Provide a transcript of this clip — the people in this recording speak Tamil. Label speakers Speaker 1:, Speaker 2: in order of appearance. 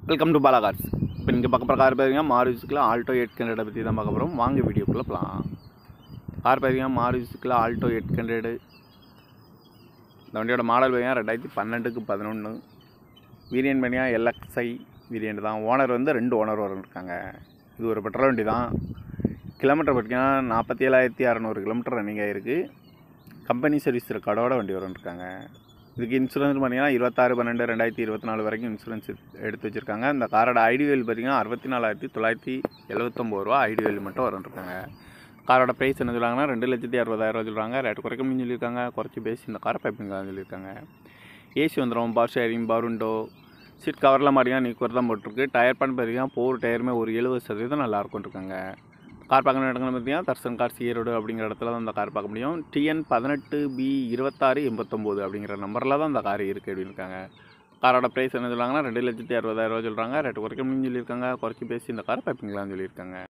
Speaker 1: வெல்கம் டு பாலா கார்ஸ் இப்போ நீங்கள் பார்க்க போகிற கார் பார்த்தீங்கன்னா மாருதிஸ்கில் ஆல்டோ எயிட் ஹண்ட்ரடை பற்றி தான் பார்க்க போகிறோம் வாங்க வீடியோக்குள்ளே போகலாம் கார் பார்த்தீங்கன்னா மாருதிஸ்கில் ஆல்டோ எயிட் ஹண்ட்ரடு இந்த வண்டியோட மாடல் பார்த்தீங்கன்னா ரெண்டாயிரத்தி பன்னெண்டுக்கு பதினொன்று வீரியன் பண்ணியா எல்எக்ஸ்ஐ வீரியன்ட் தான் ஓனர் வந்து ரெண்டு ஓனர் வரும் இருக்காங்க இது ஒரு பெட்ரோல் வண்டி தான் கிலோமீட்டர் பார்த்தீங்கன்னா நாற்பத்தி ஏழாயிரத்தி அறநூறு கிலோமீட்டர் ரன்னிங் ஆகிருக்கு கம்பெனி சர்வீஸ் ரெக்கார்டோட வண்டி வரும் இருக்காங்க இதுக்கு இன்சூரன்ஸ் பார்த்தீங்கன்னா இருபத்தாறு பன்னெண்டு ரெண்டாயிரத்தி இருபத்தி நாலு வரைக்கும் இன்சூரன்ஸ் எடுத்து வச்சுருக்காங்க இந்த காரோட ஐடிவேல் பார்த்தீங்கன்னா அறுபத்தி நாலாயிரத்தி தொள்ளாயிரத்தி எழுபத்தொம்போது ரூபா ஐடிவேல் மட்டும் வரும்ன்ருக்காங்க காரோட ப்ரைஸ் என்ன சொல்கிறாங்கன்னா ரெண்டு லட்சத்தி அறுபதாயிரம் ரூபா சொல்கிறாங்க ரேட் குறைக்கணும்னு சொல்லியிருக்காங்க குறைச்சி பேசி இந்த காரை பைப்பிங்கலாம் சொல்லியிருக்காங்க ஏசி வந்துடும் power sharing power window seat கவர்லாம் பார்த்தீங்கன்னா நீக்குவர் தான் போட்டிருக்கு டயர் பண்ண பார்த்தீங்கன்னா போர் டயருமே ஒரு எழுபது சதவீதம் நல்லா இருக்கும்னு இருக்காங்க கார் பார்க்கணும் இடங்கள் பார்த்தீங்கன்னா தர்சன் கார் ஈரோடு அப்படிங்கிற இடத்துல தான் இந்த கார் பார்க்க முடியும் டிஎன் பதினெட்டு பி இருபத்தாறு எண்பத்தொம்போது அப்படிங்கிற நம்பரில் தான் இந்த கார் இருக்குது அப்படின்னு இருக்காங்க காரோட ப்ரைஸ் என்ன சொல்கிறாங்கன்னா ரெண்டு லட்சத்தி அறுபதாயிரம் ரூபா சொல்கிறாங்க ரேட்டு குறைக்கணும்னு சொல்லியிருக்காங்க குறைச்சி பேசி இந்த கார் பைப்பிங்களான்னு சொல்லியிருக்காங்க